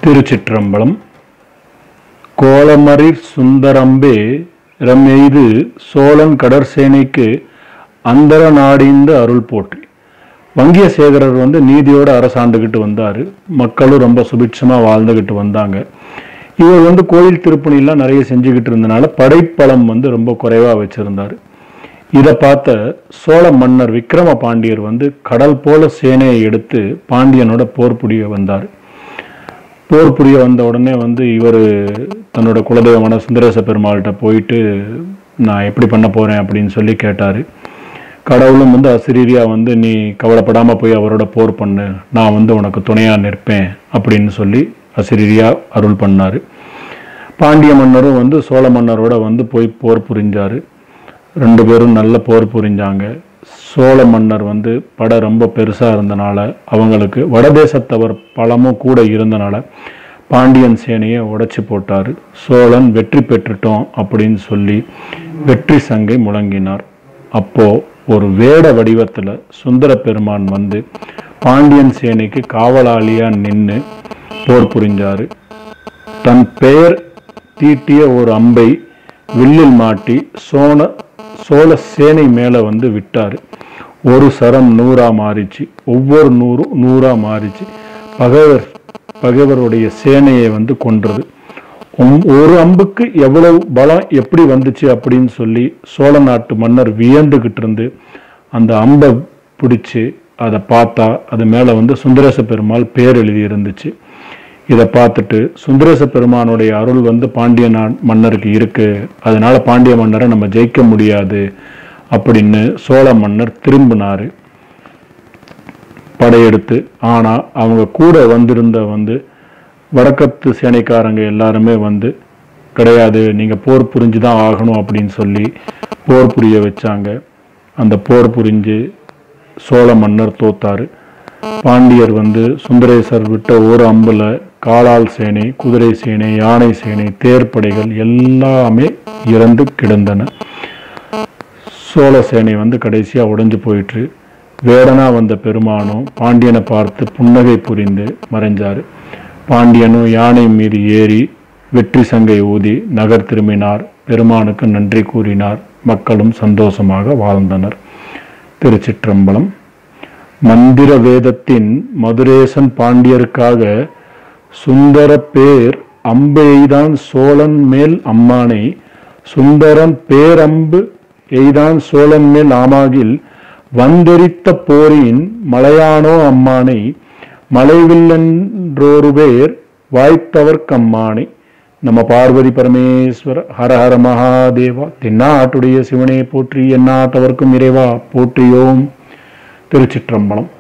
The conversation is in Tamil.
திருச்சிற்றம்பலம் கோலமரிர் சுந்தரம்பே ரம்எய்து சோழன் கடற்சேனைக்கு அந்தர நாடிந்த அருள் போற்றி வங்கியசேகரர் வந்து நீதியோட அரசாண்டுகிட்டு வந்தார் மக்களும் ரொம்ப சுபிட்சமா வாழ்ந்துகிட்டு வந்தாங்க இவர் வந்து கோயில் திருப்பணிலாம் நிறைய செஞ்சுக்கிட்டு இருந்தனால படைப்பலம் வந்து ரொம்ப குறைவா வச்சிருந்தார் இதை பார்த்த சோழ மன்னர் விக்ரம பாண்டியர் வந்து கடல் போல சேனையை எடுத்து பாண்டியனோட போர் புரிய வந்தார் போர் புரிய வந்த உடனே வந்து இவர் தன்னோட குலதெய்வமான சுந்தரேச பெருமாள்கிட்ட போயிட்டு நான் எப்படி பண்ண போறேன் அப்படின்னு சொல்லி கேட்டார் கடவுளும் வந்து அசிரீரியா வந்து நீ கவலைப்படாம போய் அவரோட போர் பண்ணு நான் வந்து உனக்கு துணையா நிற்பேன் அப்படின்னு சொல்லி அசிரீரியா அருள் பண்ணாரு பாண்டிய மன்னரும் வந்து சோழ மன்னரோட வந்து போய் போர் புரிஞ்சாரு ரெண்டு பேரும் நல்ல போர் புரிஞ்சாங்க சோழ மன்னர் வந்து படை ரொம்ப பெருசா இருந்தனால அவங்களுக்கு வடதேசத்தவர் பலமும் கூட இருந்தனால பாண்டியன் சேனையை உடைச்சு போட்டாரு சோழன் வெற்றி பெற்றுட்டோம் அப்படின்னு சொல்லி வெற்றி சங்கை முழங்கினார் அப்போ ஒரு வேட வடிவத்துல சுந்தர பெருமான் வந்து பாண்டியன் சேனைக்கு காவலாளியா நின்று போர் புரிஞ்சாரு தன் பெயர் தீட்டிய ஒரு அம்பை வில்லில் மாட்டி சோழ சோழ சேனை மேல வந்து விட்டாரு ஒரு சரம் நூறா மாறிச்சு ஒவ்வொரு நூறு நூறா மாறிச்சு பகைவர் பகைவருடைய சேனையை வந்து கொன்றது உம்- ஒரு அம்புக்கு எவ்வளவு பலம் எப்படி வந்துச்சு அப்படின்னு சொல்லி சோழ நாட்டு மன்னர் வியந்துகிட்டு இருந்து அந்த அம்பை பிடிச்சு அதை பார்த்தா அது மேல வந்து சுந்தரேச பெருமாள் பேர் எழுதி இருந்துச்சு இதை பார்த்துட்டு சுந்தரேச பெருமானுடைய அருள் வந்து பாண்டிய நா- மன்னருக்கு இருக்கு அதனால பாண்டிய மன்னரை நம்ம ஜெயிக்க முடியாது அப்படின்னு சோழ மன்னர் திரும்பினாரு படையெடுத்து ஆனா அவங்க கூட வந்திருந்த வந்து வடக்கத்து சேனைக்காரங்க எல்லாருமே வந்து கிடையாது நீங்க போர் புரிஞ்சு தான் ஆகணும் அப்படின்னு சொல்லி போர் புரிய வச்சாங்க அந்த போர் புரிஞ்சு சோழ மன்னர் தோத்தாரு பாண்டியர் வந்து சுந்தரேசர் விட்ட ஒரு அம்புல காலால் சேனை குதிரை சேனை யானை சேனை தேர்ப்படைகள் எல்லாமே இறந்து கிடந்தன சோழ சேனை வந்து கடைசியா உடைஞ்சு போயிட்டு வேடனா வந்த பெருமானும் பாண்டியனை பார்த்து புன்னகை புரிந்து மறைஞ்சாரு பாண்டியனும் யானை மீறி ஏறி வெற்றி சங்கை ஊதி நகர் திரும்பினார் பெருமானுக்கு நன்றி கூறினார் மக்களும் சந்தோஷமாக வாழ்ந்தனர் திருச்சிற்றம்பலம் மந்திர வேதத்தின் மதுரேசன் பாண்டியருக்காக சுந்தர பேர் அம்பு எய்தான் சோழன் மேல் அம்மானை சுந்தரன் பேரம்பு எய்தான் சோழன் மேல் ஆமாகில் வந்தெரித்த போரின் மலையானோ அம்மானை மலைவில்லன்றோரு பேர் வாய்த்தவர்க்கம்மானை நம்ம பார்வதி பரமேஸ்வர ஹர ஹர மகாதேவா தென்னாட்டுடைய சிவனே போற்றி எந்நாட்டவர்க்கும் இறைவா போற்றியோம் திருச்சிற்றம்பலம்